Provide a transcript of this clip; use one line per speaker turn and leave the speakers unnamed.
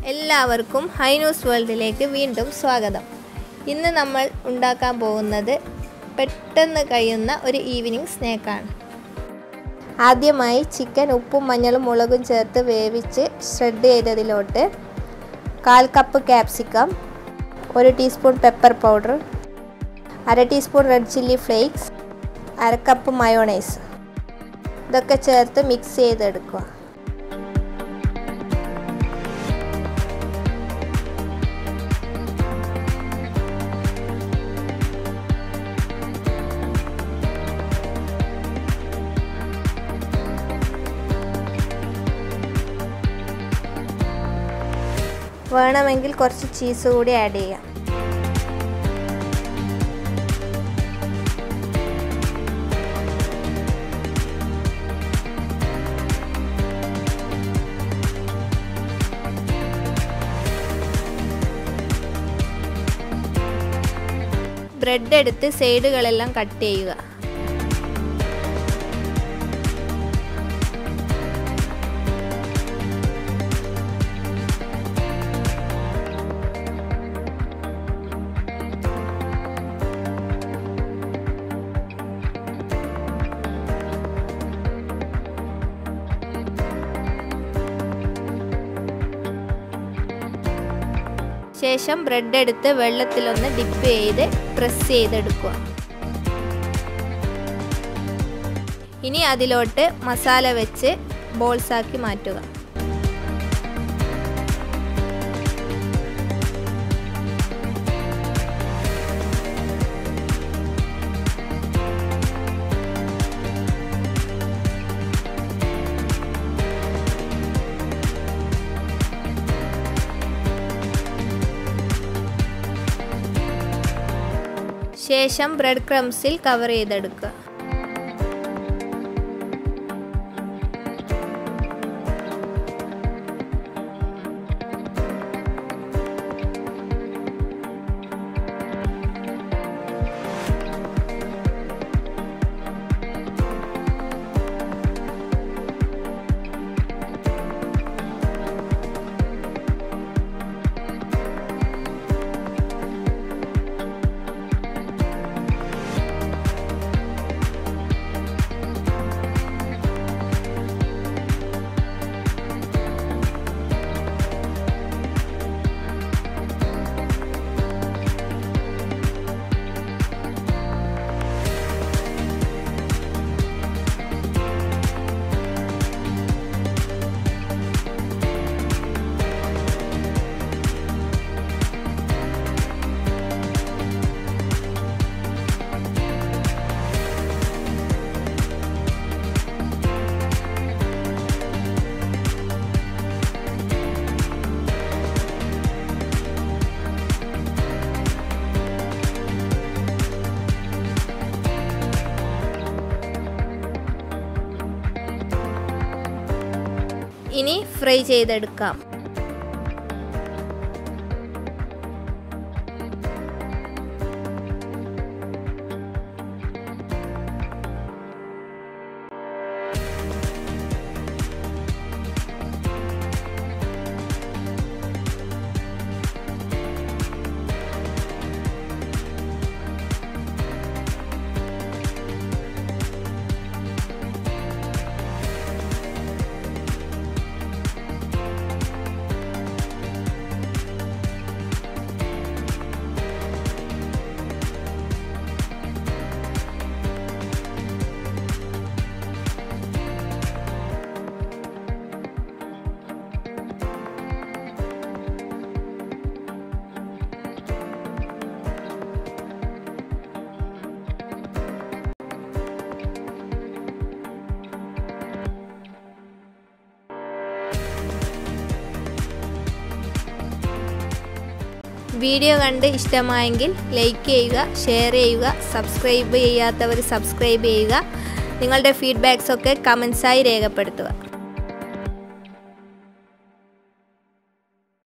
എല്ലാവർക്കും ഹൈന്യൂസ് വേൾഡിലേക്ക് വീണ്ടും സ്വാഗതം ഇന്ന് നമ്മൾ ഉണ്ടാക്കാൻ പോകുന്നത് പെട്ടെന്ന് കഴിയുന്ന ഒരു ഈവനിങ് സ്നാക്കാണ് ആദ്യമായി ചിക്കൻ ഉപ്പും മഞ്ഞളും മുളകും ചേർത്ത് വേവിച്ച് ഷ്രെഡ് ചെയ്തതിലോട്ട് കാൽ കപ്പ് ക്യാപ്സിക്കം ഒരു ടീസ്പൂൺ പെപ്പർ പൗഡർ അര ടീസ്പൂൺ റെഡ് ചില്ലി ഫ്ലേക്സ് അര കപ്പ് മയോണൈസ് ഇതൊക്കെ ചേർത്ത് മിക്സ് ചെയ്തെടുക്കുക വേണമെങ്കിൽ കുറച്ച് ചീസ് കൂടി ആഡ് ചെയ്യാം ബ്രെഡ് എടുത്ത് സൈഡുകളെല്ലാം കട്ട് ചെയ്യുക ശേഷം ബ്രെഡ് എടുത്ത് വെള്ളത്തിലൊന്ന് ഡിപ്പ് ചെയ്ത് പ്രസ് ചെയ്തെടുക്കുക ഇനി അതിലോട്ട് മസാല വെച്ച് ബോൾസാക്കി മാറ്റുക ശേഷം ബ്രെഡ് ക്രംസിൽ കവർ ചെയ്തെടുക്കുക ഇനി ഫ്രൈ ചെയ്തെടുക്കാം വീഡിയോ കണ്ട് ഇഷ്ടമായെങ്കിൽ ലൈക്ക് ചെയ്യുക ഷെയർ ചെയ്യുക സബ്സ്ക്രൈബ് ചെയ്യാത്തവർ സബ്സ്ക്രൈബ് ചെയ്യുക നിങ്ങളുടെ ഫീഡ്ബാക്സ് ഒക്കെ കമൻസായി രേഖപ്പെടുത്തുക